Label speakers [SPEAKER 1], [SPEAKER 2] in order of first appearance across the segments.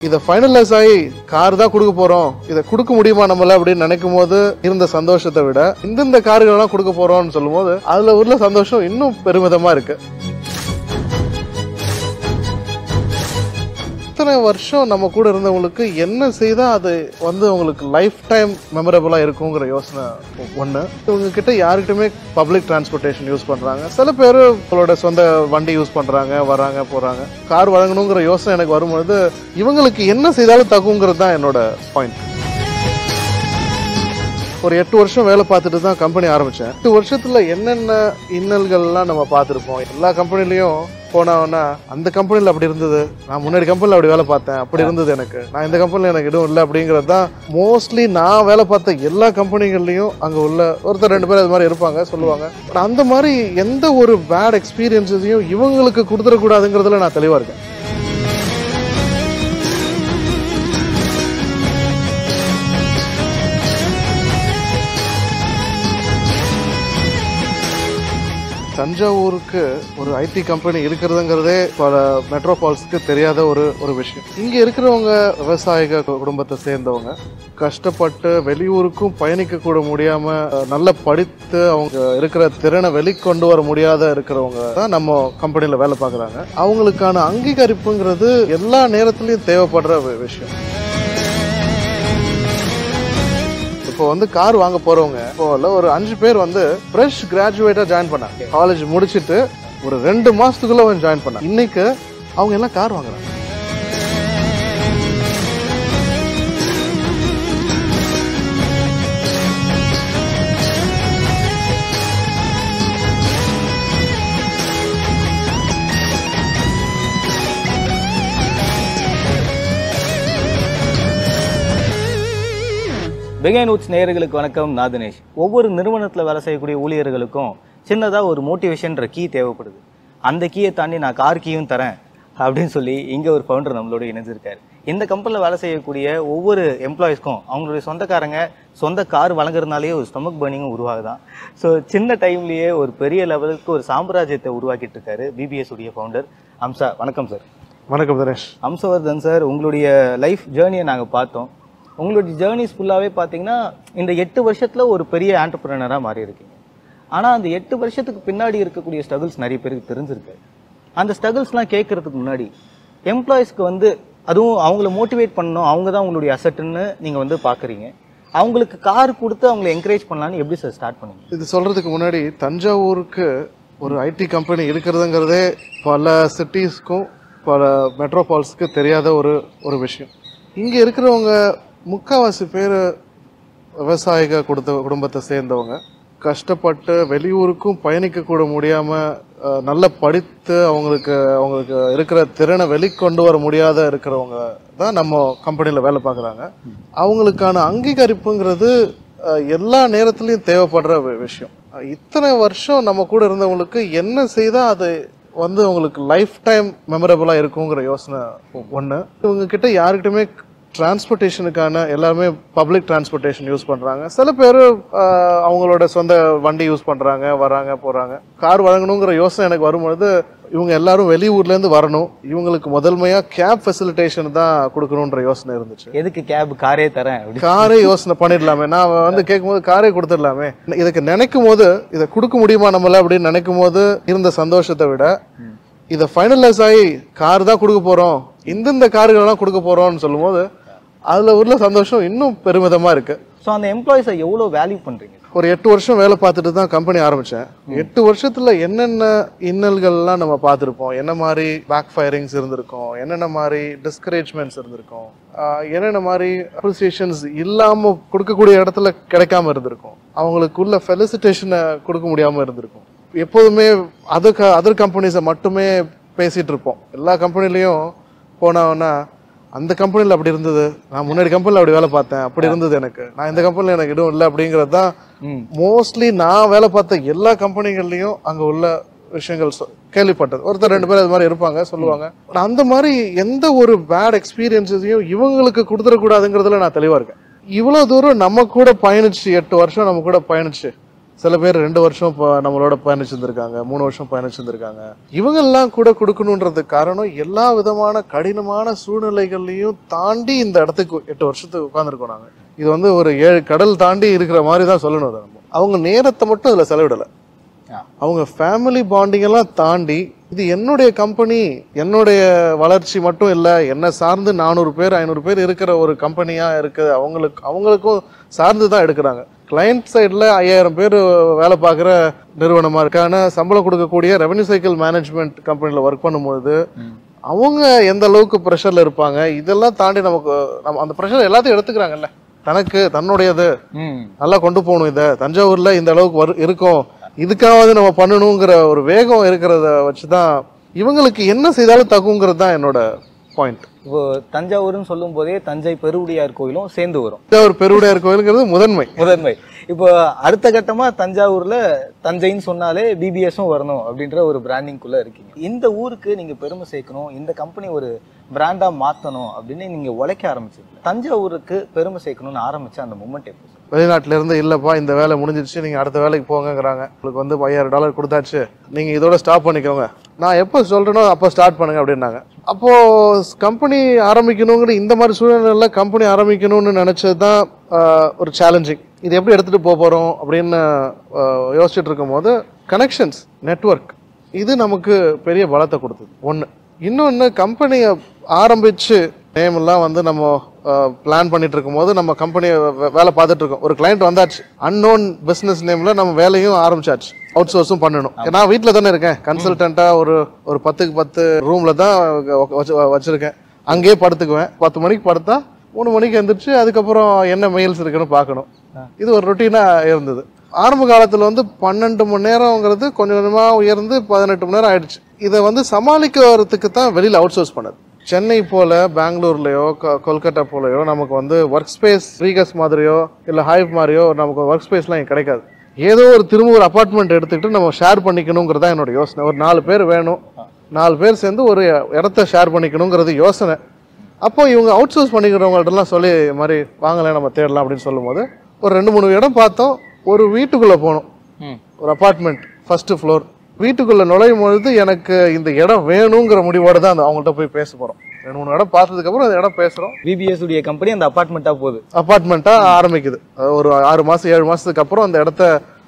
[SPEAKER 1] இதை ஃபைனலைஸ் ஆகி கார் தான் கொடுக்க போறோம் இதை கொடுக்க முடியுமா நம்மள அப்படின்னு நினைக்கும் போது இருந்த சந்தோஷத்தை விட இந்தந்த கார்கள்லாம் கொடுக்க போறோம்னு சொல்லும்போது அதுல உள்ள சந்தோஷம் இன்னும் பெருமிதமா இருக்கு இத்தனை வருஷம் நம்ம கூட இருந்தவங்களுக்கு என்ன செய்தா அது வந்து அவங்களுக்கு லைஃப் டைம் மெமரபிளா இருக்குங்கிற யோசனை ஒண்ணு இவங்க கிட்ட யாருக்கிட்டுமே பப்ளிக் டிரான்ஸ்போர்ட்டேஷன் யூஸ் பண்றாங்க சில பேர் அவங்களோட சொந்த வண்டி யூஸ் பண்றாங்க வராங்க போறாங்க கார் வழங்கணுங்கிற யோசனை எனக்கு வரும்பொழுது இவங்களுக்கு என்ன செய்தாலும் தகுங்கிறது தான் என்னோட பாயிண்ட் ஒரு எட்டு வருஷம் வேலை பார்த்துட்டு தான் கம்பெனி ஆரம்பிச்சேன் எட்டு வருஷத்துல என்னென்ன இன்னல்கள்லாம் நம்ம பார்த்துருப்போம் எல்லா கம்பெனிலையும் போனோம்னா அந்த கம்பெனில அப்படி இருந்தது நான் முன்னாடி கம்பெனில அப்படி வேலை பார்த்தேன் அப்படி இருந்தது எனக்கு நான் இந்த கம்பெனில எனக்கு எதுவும் இல்லை அப்படிங்கிறது தான் மோஸ்ட்லி நான் வேலை பார்த்த எல்லா கம்பெனிகள்லையும் அங்க உள்ள ஒருத்தர் ரெண்டு பேர் அது மாதிரி இருப்பாங்க சொல்லுவாங்க ஆனா அந்த மாதிரி எந்த ஒரு பேட் எக்ஸ்பீரியன்ஸையும் இவங்களுக்கு கொடுத்துடக்கூடாதுங்கிறதுல நான் தெளிவா இருக்கேன் தஞ்சாவூருக்கு ஒரு ஐடி கம்பெனி இருக்கிறதுங்கிறதே பல மெட்ரோபால்ஸ்க்கு தெரியாத ஒரு ஒரு விஷயம் இங்க இருக்கிறவங்க விவசாயிக கு- குடும்பத்தை சேர்ந்தவங்க கஷ்டப்பட்டு வெளியூருக்கும் பயணிக்க கூட முடியாம அஹ், நல்லா படித்து அவங்க இருக்கிற திறனை வெளிக்கொண்டு வர முடியாத இருக்கிறவங்க தான் நம்ம கம்பெனில வேலை பார்க்கறாங்க அவங்களுக்கான அங்கீகரிப்புங்கிறது எல்லா நேரத்திலயும் தேவைப்படுற வி- விஷயம் இப்போ வந்து கார் வாங்க போறவங்க இப்போ இல்ல ஒரு அஞ்சு பேர் வந்து ஃப்ரெஷ் கிராஜுவேட்டா ஜாயின் பண்ணாங்க காலேஜ் முடிச்சிட்டு ஒரு ரெண்டு மாசத்துக்குள்ள வந்து ஜாயின் பண்ணாங்க இன்னைக்கு அவங்க எல்லாம் கார் வாங்குறாங்க
[SPEAKER 2] பிகைன் உட்ஸ் நேயர்களுக்கு வணக்கம் நான் தினேஷ் ஒவ்வொரு நிறுவனத்தில் வேலை செய்யக்கூடிய ஊழியர்களுக்கும் சின்னதாக ஒரு மோட்டிவேஷன்ற கீ தேவைப்படுது அந்த கீயை தாண்டி நான் கார் கீயும் தரேன் அப்படின்னு சொல்லி இங்கே ஒரு ஃபவுண்டர் நம்மளோட இணைஞ்சிருக்காரு இந்த கம்பெனியில் வேலை செய்யக்கூடிய ஒவ்வொரு எம்ப்ளாயிஸ்க்கும் அவங்களுடைய சொந்தக்காரங்க சொந்த கார் வழங்குறதுனாலேயே ஒரு ஸ்டொமக் பர்னிங்கும் உருவாகுதான் ஸோ சின்ன டைம்லேயே ஒரு பெரிய லெவலுக்கு ஒரு சாம்ராஜ்யத்தை உருவாக்கிட்டு இருக்காரு பிபிஎஸ் உடைய ஃபவுண்டர் அம்சா வணக்கம் சார்
[SPEAKER 1] வணக்கம் தினேஷ்
[SPEAKER 2] அம்சவர்தன் சார் உங்களுடைய லைஃப் ஜேர்னியை நாங்கள் பார்த்தோம் உங்களுடைய ஜேர்னிஸ் ஃபுல்லாகவே பார்த்தீங்கன்னா இந்த எட்டு வருஷத்தில் ஒரு பெரிய ஆண்டர்பிரினராக மாறி இருக்கீங்க ஆனால் அந்த எட்டு வருஷத்துக்கு பின்னாடி இருக்கக்கூடிய ஸ்ட்ரகிள்ஸ் நிறைய பேருக்கு தெரிஞ்சிருக்கு அந்த ஸ்ட்ரகிள்ஸ்லாம் கேட்கறதுக்கு முன்னாடி எம்ப்ளாயிஸ்க்கு வந்து அதுவும் அவங்கள மோட்டிவேட் பண்ணணும் அவங்க தான் உங்களுடைய அசட்டுன்னு நீங்கள் வந்து பார்க்குறீங்க அவங்களுக்கு கார் கொடுத்து அவங்கள என்கரேஜ் பண்ணலான்னு எப்படி சார் ஸ்டார்ட் பண்ணீங்க
[SPEAKER 1] இது சொல்றதுக்கு முன்னாடி தஞ்சாவூருக்கு ஒரு ஐடி கம்பெனி இருக்கிறதுங்கிறதே பல சிட்டிஸ்க்கும் பல மெட்ரோபால்ஸ்க்கு தெரியாத ஒரு ஒரு விஷயம் இங்க இருக்கிறவங்க முக்காவாசி பேர் விவசாயிக கொடுத்த குடும்பத்தை சேர்ந்தவங்க கஷ்டப்பட்டு வெளியூருக்கும் பயணிக்க கூட முடியாம அஹ், நல்லா படித்து அவங்களுக்கு அவங்களுக்கு இருக்கிற திறனை வெளிக்கொண்டு வர முடியாத இருக்கிறவங்க தான் நம்ம கம்பெனில வேலை பார்க்குறாங்க அவங்களுக்கான அங்கீகரிப்புங்கிறது அஹ், எல்லா நேரத்திலயும் தேவைப்படுற வி- விஷயம் அஹ், இத்தனை வருஷம் நம்ம கூட இருந்தவங்களுக்கு என்ன செய்தா அது வந்து உங்களுக்கு லைஃப் டைம் மெமரபிளா இருக்குங்கிற யோசனை ஒண்ணு இவங்க கிட்ட யாருக்கிட்டுமே டிரான்ஸ்போர்ட்டேஷனுக்கான எல்லாருமே பப்ளிக் டிரான்ஸ்போர்ட்டேஷன் யூஸ் பண்றாங்க சில பேர் அவங்களோட சொந்த வண்டி யூஸ் பண்றாங்க வராங்க போறாங்க கார் வழங்கணுங்கிற யோசனை எனக்கு வரும்பொழுது இவங்க எல்லாரும் வெளியூர்ல இருந்து வரணும் இவங்களுக்கு முதன்மையா கேப் ஃபெசிலிட்டேஷன் தான் கொடுக்கணுன்ற யோசனை இருந்துச்சு
[SPEAKER 2] எதுக்கு கேப் காரே தரேன் அப்படி
[SPEAKER 1] காரே யோசனை பண்ணிடலாமே நான் வந்து கேட்கும்போது காரே கொடுத்துடலாமே இதுக்கு நினைக்கும் போது இதை கொடுக்க முடியுமா நம்மள அப்படின்னு நினைக்கும் போது இருந்த சந்தோஷத்தை விட இதை ஃபைனலைஸ் ஆகி கார் தான் கொடுக்க போறோம் இந்தந்த கார்கள்லாம் கொடுக்க போறோம்னு சொல்லும்போது அதுல உள்ள சந்தோஷம் இன்னும் பெருமிதமா இருக்கு
[SPEAKER 2] ஸோ அந்த எம்ப்ளாயிஸை எவ்வளோ வேல்யூ பண்ணுறீங்க
[SPEAKER 1] ஒரு எட்டு வருஷம் வேலை பார்த்துட்டு தான் கம்பெனி ஆரம்பிச்சேன் எட்டு வருஷத்துல என்னென்ன இன்னல்கள்லாம் நம்ம பார்த்துருப்போம் என்ன மாதிரி பேக் ஃபயரிங்ஸ் இருந்திருக்கும் என்னென்ன மாதிரி டிஸ்கரேஜ்மெண்ட்ஸ் இருந்திருக்கும் ஆஹ் என்னென்ன மாதிரி அப்ரிசியேஷன்ஸ் இல்லாம கொடுக்கக்கூடிய இடத்துல கிடைக்காம இருந்திருக்கும் அவங்களுக்குள்ள ஃபெலிசிட்டேஷனை கொடுக்க முடியாம இருந்திருக்கும் எப்போதுமே அதர் அதர் கம்பெனிஸை மட்டுமே பேசிட்டு இருப்போம் எல்லா கம்பெனிலையும் போனோம்னா அந்த கம்பெனில அப்படி இருந்தது நான் முன்னாடி கம்பெனில அப்படி வேலை பார்த்தேன் அப்படி இருந்தது எனக்கு நான் இந்த கம்பெனில எனக்கு எதுவும் இல்லை அப்படிங்கிறது தான்
[SPEAKER 2] ம்
[SPEAKER 1] மோஸ்ட்லி நான் வேலை பார்த்த எல்லா கம்பெனிகள்லயும் அங்க உள்ள விஷயங்கள் சொ- கேள்விப்பட்டது ஒருத்தர் ரெண்டு பேர் அது மாதிரி இருப்பாங்க சொல்லுவாங்க ஆனா அந்த மாதிரி எந்த ஒரு பேட் எக்ஸ்பீரியன்ஸையும் இவங்களுக்கு கொடுத்துடக்கூடாதுங்கிறதுல நான் தெளிவா இருக்கேன் இவ்வளவு தூரம் நம்ம கூட பயணிச்சு எட்டு வருஷம் நம்ம கூட பயணிச்சு சில பேர் ரெண்டு வருஷம் இப்போ நம்மளோட பயணிச்சிருந்திருக்காங்க மூணு வருஷம் பயணிச்சிருந்திருக்காங்க இவங்கெல்லாம் கூட கொடுக்கணுன்றதுக்கு காரணம் எல்லா விதமான கடினமான சூழ்நிலைகள்லையும் தாண்டி இந்த இடத்துக்கு எட்டு வருஷத்துக்கு உட்காந்துருக்கோம் நாங்க இது வந்து ஒரு ஏழு கடல் தாண்டி இருக்கிற மாதிரி தான் சொல்லணும் அதை நம்ம அவங்க நேரத்தை மட்டும் அதில் செலவிடலை
[SPEAKER 2] ஆ.
[SPEAKER 1] அவங்க ஃபேமிலி பாண்டிங் எல்லாம் தாண்டி இது என்னுடைய கம்பெனி என்னுடைய வளர்ச்சி மட்டும் இல்லை என்ன சார்ந்து நானூறு பேர் ஐநூறு பேர் இருக்கிற ஒரு கம்பெனியா இருக்கு அவங்களுக்கு அவங்களுக்கும் சார்ந்து தான் எடுக்கிறாங்க கிளையண்ட் சைடில் ஐயாயிரம் பேர் வேலை பார்க்குற நிறுவனமா இருக்கான சம்பளம் கொடுக்கக்கூடிய ரெவன்யூ சைக்கிள் மேனேஜ்மெண்ட் கம்பெனியில் ஒர்க் பண்ணும்போது அவங்க எந்த அளவுக்கு ப்ரெஷரில் இருப்பாங்க இதெல்லாம் தாண்டி நமக்கு நம்ம அந்த ப்ரெஷர் எல்லாத்தையும் எடுத்துக்கிறாங்கல்ல தனக்கு தன்னுடையது
[SPEAKER 2] ம்
[SPEAKER 1] நல்லா கொண்டு போகணும் இதை தஞ்சாவூர்ல இந்த அளவுக்கு வரு இருக்கும் இதுக்காவது நம்ம பண்ணணுங்கிற ஒரு வேகம் இருக்கிறத வச்சு தான் இவங்களுக்கு என்ன செய்தாலும் தகுங்கிறது தான் என்னோட பாயிண்ட்
[SPEAKER 2] இப்போ தஞ்சாவூர்னு சொல்லும் போதே தஞ்சை பெருவுடையார் கோயிலும் சேர்ந்து வரும்
[SPEAKER 1] தஞ்சாவூர் பெருவுடையார் கோயிலுங்கிறது முதன்மை
[SPEAKER 2] முதன்மை இப்போ அடுத்த கட்டமா தஞ்சாவூர்ல தஞ்சைன்னு சொன்னாலே பிபிஎஸும் வரணும் அப்படின்ற ஒரு பிராண்டிங்குள்ள இருக்கீங்க இந்த ஊருக்கு நீங்க பெருமை சேர்க்கணும் இந்த கம்பெனி ஒரு பிராண்டா மாத்தணும் அப்படின்னு நீங்க உழைக்க ஆரம்பிச்சீங்க தஞ்சாவூருக்கு பெருமை சேர்க்கணும்னு ஆரம்பிச்ச அந்த மூமெண்ட் எப்போ சார்?
[SPEAKER 1] வெளிநாட்டுல இருந்து இல்லப்பா இந்த வேலை முடிஞ்சிருச்சு நீங்க அடுத்த வேலைக்கு போங்கங்கிறாங்க உங்களுக்கு வந்து ஐயாயிரம் டாலர் கொடுத்தாச்சு நீங்க இதோட ஸ்டாப் பண்ணிக்கோங்க நான் எப்போ சொல்றேனோ அப்போ ஸ்டார்ட் பண்ணுங்க அப்படின்னாங்க அப்போ கம்பெனி ஆரம்பிக்கணுங்கிற இந்த மாதிரி சூழ்நிலையில கம்பெனி ஆரம்பிக்கணும்னு நினைச்சது தான் ஆஹ், ஒரு சேலஞ்சிங் இது எப்படி எடுத்துட்டு போக போறோம் அப்படின்னு ஆஹ், யோசிச்சுட்டு இருக்கும்போது கனெக்ஷன்ஸ் நெட்வொர்க் இது நமக்கு பெரிய பலத்தை கொடுத்தது ஒன்று இன்னொன்று கம்பெனியை ஆரம்பிச்சு நேம் எல்லாம் வந்து நம்ம பிளான் பண்ணிட்டு இருக்கும்போது நம்ம கம்பெனி வேலை பார்த்துட்டு இருக்கோம் ஒரு கிளைண்ட் வந்தாச்சு அன்னோன் பிசினஸ் நேம்ல நம்ம வேலையும் ஆரம்பிச்சாச்சு அவுட் சோர்ஸும் பண்ணணும் நான் வீட்டில் தானே இருக்கேன் கன்சல்டண்டா ஒரு ஒரு பத்துக்கு பத்து ரூம்ல தான் வச்சு- வச்சிருக்கேன் அங்கேயே படுத்துக்குவேன் பத்து மணிக்கு படுத்தா மூணு மணிக்கு எந்திரிச்சு அதுக்கப்புறம் என்ன மெயில்ஸ் இருக்குன்னு பார்க்கணும் இது ஒரு ரொட்டீனா இருந்தது ஆரம்ப காலத்துல வந்து பன்னெண்டு மணி நேரம்ங்கிறது கொஞ்சம் கொஞ்சமா உயர்ந்து பதினெட்டு மணி நேரம் ஆயிடுச்சு இதை வந்து சமாளிக்கிறதுக்கு தான் வெளியில அவுட் சோர்ஸ் பண்ணது சென்னை போல பெங்களூர்லயோ கொ- கொல்கத்தா போலயோ நமக்கு வந்து ஒர்க் ஸ்பேஸ் ரீகஸ் மாதிரியோ இல்ல ஹைவ் மாதிரியோ நமக்கு ஒர்க் ஸ்பேஸ்லாம் இங்க கிடைக்காது ஏதோ ஒரு திரும்ப ஒரு அபார்ட்மெண்ட் எடுத்துக்கிட்டு நம்ம ஷேர் பண்ணிக்கணுங்கிறதா என்னோட யோசனை ஒரு நாலு பேர் வேணும் நாலு பேர் சேர்ந்து ஒரு இடத்த ஷேர் பண்ணிக்கணுங்கிறது யோசனை அப்போ இவங்க அவுட் சோர்ஸ் பண்ணிக்கிறவங்கள்ட்டலாம் சொல்லி இது மாதிரி வாங்கலாம் நம்ம தேடலாம் அப்படின்னு சொல்லும்போது ஒரு ரெண்டு மூணு இடம் பார்த்தோம் ஒரு வீட்டுக்குள்ள போனோம்
[SPEAKER 2] ம்
[SPEAKER 1] ஒரு அபார்ட்மெண்ட் ஃபர்ஸ்ட் ஃப்ளோர் வீட்டுக்குள்ள நுழையும் பொழுது எனக்கு இந்த இடம் வேணுங்கிற முடிவோட தான் அந்த அவங்கள்ட்ட போய் பேச போறோம் ரெண்டு மூணு இடம் பார்த்ததுக்கு அப்புறம் அந்த இடம் பேசுறோம்
[SPEAKER 2] பிபிஎஸ் உடைய கம்பெனி அந்த அபார்ட்மெண்ட்டா போகுது
[SPEAKER 1] அபார்ட்மெண்ட்டா ஆரம்பிக்குது அது ஒரு ஆறு மாசம் ஏழு மாசத்துக்கு அப்புறம் அந்த இடத்த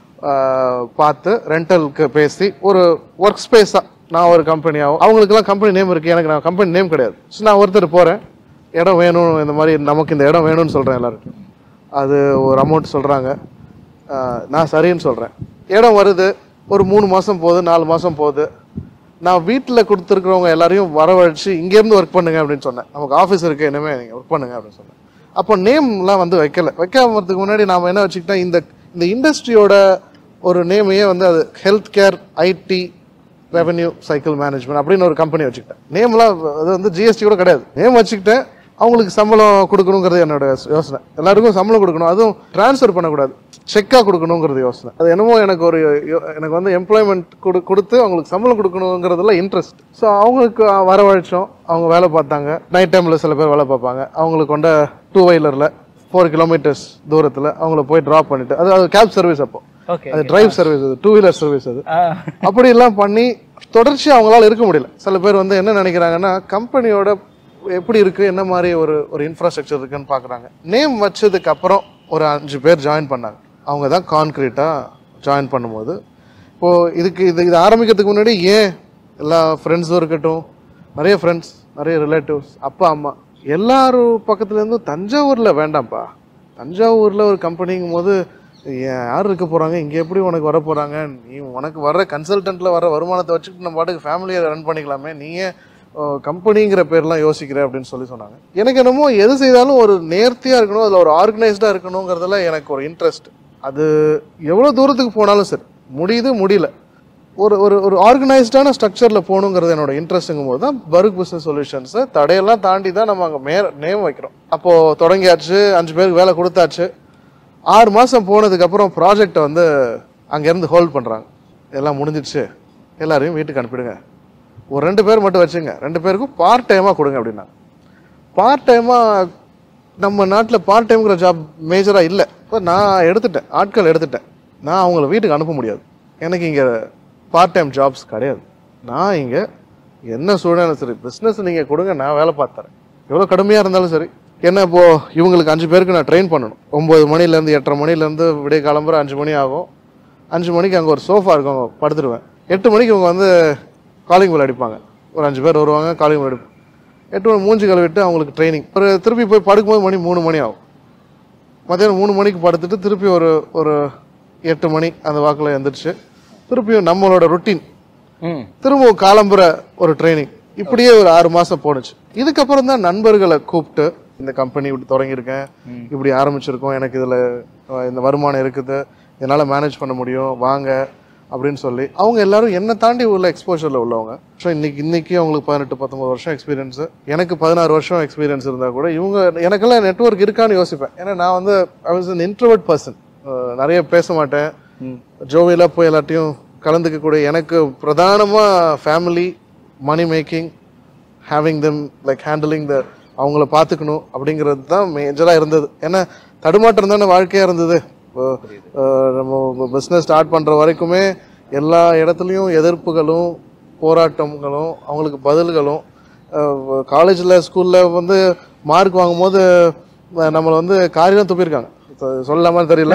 [SPEAKER 1] ஆஹ், பார்த்து ரெண்டலுக்கு பேசி ஒரு ஒர்க் ஸ்பேஸா நான் ஒரு கம்பெனியாகவும் அவங்களுக்குலாம் கம்பெனி நேம் இருக்கு எனக்கு நான் கம்பெனி நேம் கிடையாது ஸோ நான் ஒருத்தர் போறேன் இடம் வேணும் இந்த மாதிரி நமக்கு இந்த இடம் வேணும்னு சொல்றேன் எல்லாருக்கும் அது ஒரு அமௌண்ட் சொல்றாங்க ஆஹ், நான் சரின்னு சொல்றேன் இடம் வருது ஒரு மூணு மாசம் போகுது நாலு மாசம் போகுது நான் வீட்டில் கொடுத்துருக்கிறவங்க எல்லாரையும் வரவழைச்சு இங்கேருந்து ஒர்க் பண்ணுங்க அப்படின்னு சொன்னேன் நமக்கு ஆஃபீஸ் இருக்கு இனிமே நீங்கள் ஒர்க் பண்ணுங்க அப்படின்னு சொன்னேன் அப்போ நேம்லாம் வந்து வைக்கல வைக்காமறதுக்கு முன்னாடி நாம என்ன வச்சுக்கிட்டா இந்த இந்த இண்டஸ்ட்ரியோட ஒரு நேமையே வந்து அது health care IT revenue cycle management அப்படின்னு ஒரு கம்பெனி வச்சுக்கிட்டேன் நேம்லாம் அது வந்து ஜிஎஸ்டி கூட கிடையாது நேம் வச்சுக்கிட்டேன் அவங்களுக்கு சம்பளம் கொடுக்கணுங்கிறது என்னோட யோசனை எல்லாருக்கும் சம்பளம் கொடுக்கணும் அதுவும் ட்ரான்ஸ்ஃபர் பண்ணக்கூடாது செக்காக கொடுக்கணுங்கிறது யோசனை அது என்னமோ எனக்கு ஒரு யோ- எனக்கு வந்து எம்ப்ளாய்மெண்ட் கொடு கொடுத்து அவங்களுக்கு சம்பளம் கொடுக்கணுங்கிறதுல இன்ட்ரெஸ்ட் ஸோ அவங்களுக்கு வரவழைச்சோம் அவங்க வேலை பார்த்தாங்க நைட் டைமில் சில பேர் வேலை பார்ப்பாங்க அவங்களுக்கு கொண்ட டூ வீலரில் ஃபோர் கிலோமீட்டர்ஸ் தூரத்தில் அவங்கள போய் ட்ராப் பண்ணிட்டு அது அது கேப் சர்வீஸ் அப்போ
[SPEAKER 2] ஓகே
[SPEAKER 1] அது டிரைவ் சர்வீஸ் அது டூ வீலர் சர்வீஸ் அது
[SPEAKER 2] ஆ
[SPEAKER 1] அப்படி எல்லாம் பண்ணி தொடர்ச்சி அவங்களால இருக்க முடியல சில பேர் வந்து என்ன நினைக்கிறாங்கன்னா கம்பெனியோட எப்படி இருக்கு என்ன மாதிரி ஒரு ஒரு இன்ஃப்ராஸ்ட்ரக்சர் இருக்குன்னு பார்க்குறாங்க நேம் வச்சதுக்கு அப்புறம் ஒரு அஞ்சு பேர் ஜாயின் பண்ணாங்க அவங்க தான் கான்க்ரீட்டாக ஜாயின் பண்ணும்போது இப்போ இதுக்கு இது இது ஆரம்பிக்கிறதுக்கு முன்னாடி ஏன் எல்லா ஃப்ரெண்ட்ஸும் இருக்கட்டும் நிறைய ஃப்ரெண்ட்ஸ் நிறைய ரிலேட்டிவ்ஸ் அப்பா அம்மா எல்லாரும் பக்கத்துல இருந்தும் தஞ்சாவூர்ல வேண்டாம்ப்பா தஞ்சாவூர்ல ஒரு கம்பெனிங்கும் போது ஏன் யார் இருக்க போறாங்க இங்க எப்படி உனக்கு வர போறாங்க நீ உனக்கு வர்ற கன்சல்டன்ட்ல வர வருமானத்தை வச்சுட்டு நம்ம பாட்டுக்கு ஃபேமிலியை ரன் பண்ணிக்கலாமே நீங்க கம்பெனிங்கிற பேர்லாம் யோசிக்கிற அப்படின்னு சொல்லி சொன்னாங்க எனக்கு என்னமோ எது செய்தாலும் ஒரு நேர்த்தியா இருக்கணும் அதுல ஒரு ஆர்கனைஸ்டா இருக்கணுங்கிறதுல எனக்கு ஒரு இன்ட்ரெஸ்ட் அது எவ்வளவு தூரத்துக்கு போனாலும் சரி முடியுது முடியல ஒரு ஒரு ஒரு ஆர்கனைஸ்டான ஸ்ட்ரக்சரில் போகணுங்கிறது என்னோட இன்ட்ரெஸ்ட்டுங்கும் போது தான் பருக் பிஸ்னஸ் சொல்யூஷன்ஸை தடையெல்லாம் தாண்டி தான் நம்ம அங்கே மே நேம் வைக்கிறோம் அப்போது தொடங்கியாச்சு அஞ்சு பேருக்கு வேலை கொடுத்தாச்சு ஆறு மாதம் போனதுக்கப்புறம் ப்ராஜெக்டை வந்து அங்கேருந்து ஹோல்ட் பண்ணுறாங்க எல்லாம் முடிஞ்சிடுச்சு எல்லாரையும் வீட்டுக்கு அனுப்பிடுங்க ஒரு ரெண்டு பேர் மட்டும் வச்சுங்க ரெண்டு பேருக்கும் பார்ட் டைமாக கொடுங்க அப்படின்னா பார்ட் டைமாக நம்ம நாட்டில் பார்ட் டைம்ங்கிற ஜாப் மேஜராக இல்லை இப்போ நான் எடுத்துட்டேன் ஆட்கள் எடுத்துட்டேன் நான் அவங்கள வீட்டுக்கு அனுப்ப முடியாது எனக்கு இங்கே பார்ட் டைம் ஜாப்ஸ் கிடையாது நான் இங்கே என்ன சூழ்நிலை சரி பிஸ்னஸ் நீங்கள் கொடுங்க நான் வேலை பார்த்துறேன் எவ்வளோ கடுமையாக இருந்தாலும் சரி என்ன இப்போ இவங்களுக்கு அஞ்சு பேருக்கு நான் ட்ரெயின் பண்ணணும் ஒம்பது மணிலேருந்து எட்டரை மணிலேருந்து விடிய கிளம்புற அஞ்சு மணி ஆகும் அஞ்சு மணிக்கு அங்கே ஒரு சோஃபா இருக்கும் அங்கே படுத்துருவேன் எட்டு மணிக்கு இவங்க வந்து காலிங் bell அடிப்பாங்க ஒரு அஞ்சு பேர் வருவாங்க காலிங் bell அடிப்பாங்க எட்டு மணி மூஞ்சி கழுவிட்டு அவங்களுக்கு ட்ரைனிங் ஒரு திருப்பி போய் படுக்கும்போது மணி மூணு மணி ஆகும் மத்தியானம் மூணு மணிக்கு படுத்துட்டு திருப்பி ஒரு ஒரு எட்டு மணி அந்த வாக்கில் எழுந்திரிச்சு திருப்பியும் நம்மளோட ருட்டீன்
[SPEAKER 2] ம்
[SPEAKER 1] திரும்பவும் காலம்புற ஒரு ட்ரைனிங் இப்படியே ஒரு ஆறு மாசம் போணுச்சு இதுக்கப்புறம் தான் நண்பர்களை கூப்பிட்டு இந்த கம்பெனி இப்படி தொடங்கியிருக்கேன் இப்படி ஆரம்பிச்சிருக்கோம் எனக்கு இதுல அஹ், இந்த வருமானம் இருக்குது என்னால மேனேஜ் பண்ண முடியும் வாங்க அப்படின்னு சொல்லி அவங்க எல்லாரும் என்னை தாண்டி உள்ள எக்ஸ்போஷர்ல உள்ளவங்க ஸோ இன்னைக்கு இன்னைக்கு அவங்களுக்கு பதினெட்டு பத்தொன்பது வருஷம் எக்ஸ்பீரியன்ஸ் எனக்கு பதினாறு வருஷம் எக்ஸ்பீரியன்ஸ் இருந்தா கூட இவங்க எனக்கெல்லாம் நெட்வொர்க் இருக்கான்னு யோசிப்பேன் ஏன்னா நான் வந்து I was an introvert person நிறைய பேச மாட்டேன்
[SPEAKER 2] ம்
[SPEAKER 1] ஜோவியலாக போய் எல்லாத்தையும் கலந்துக்க கூட எனக்கு பிரதானமாக family money making having them like handling the அவங்கள பார்த்துக்கணும் அப்படிங்கிறது தான் மேஜராக இருந்தது ஏன்னா தடுமாற்றம் தானே வாழ்க்கையாக இருந்தது இப்போ, அஹ், நம்ம பிஸ்னஸ் ஸ்டார்ட் பண்ணுற வரைக்குமே எல்லா இடத்துலையும் எதிர்ப்புகளும் போராட்டங்களும் அவங்களுக்கு பதில்களும் காலேஜில் ஸ்கூலில் வந்து மார்க் வாங்கும்போது அஹ், நம்மளை வந்து காரியம் துப்பியிருக்காங்க சொல்லாம தெரியல